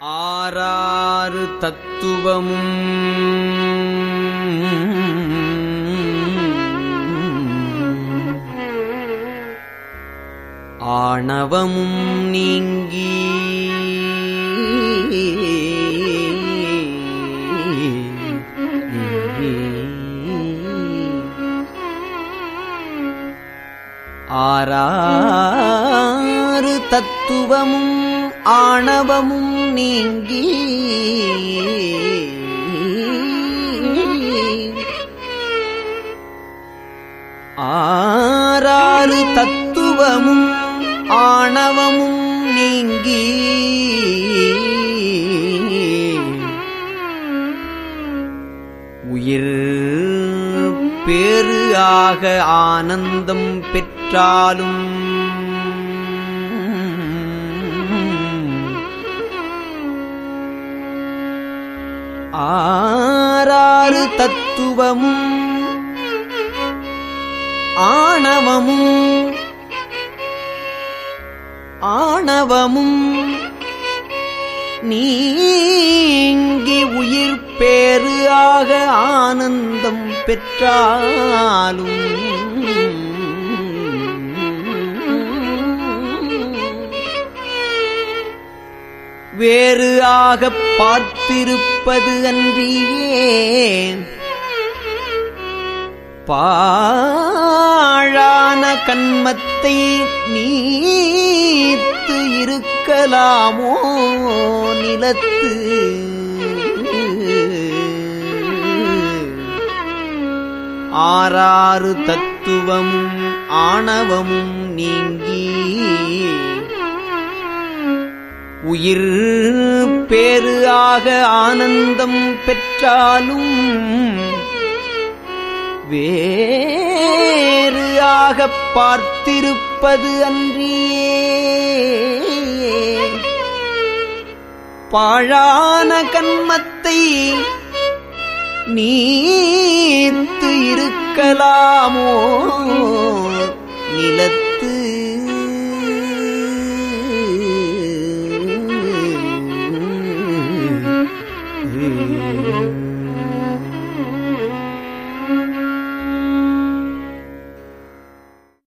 ஆறாறு தத்துவமும் ஆணவமும் நீங்கி ஆறாறு தத்துவமும் ஆணவமும் நீங்கி ஆறாறு தத்துவமும் ஆணவமும் நீங்கி உயிர் பேறு ஆக ஆனந்தம் பெற்றாலும் ஆறாறு தத்துவமும் ஆணவமும் ஆணவமும் நீங்கி உயிர் பேறு ஆக ஆனந்தம் பெற்றாலும் வேறு ஆகப் பார்த்திருப்பது அன்றியே பாழான கண்மத்தை நீத்து இருக்கலாமோ நிலத்து ஆறாறு தத்துவமும் ஆணவமும் நீங்கி உயிர் பேறு ஆக ஆனந்தம் பெற்றாலும் வேறு ஆகப் பார்த்திருப்பது அன்றியே பாழான கண்மத்தை நீத்து இருக்கலாமோ நிலத்து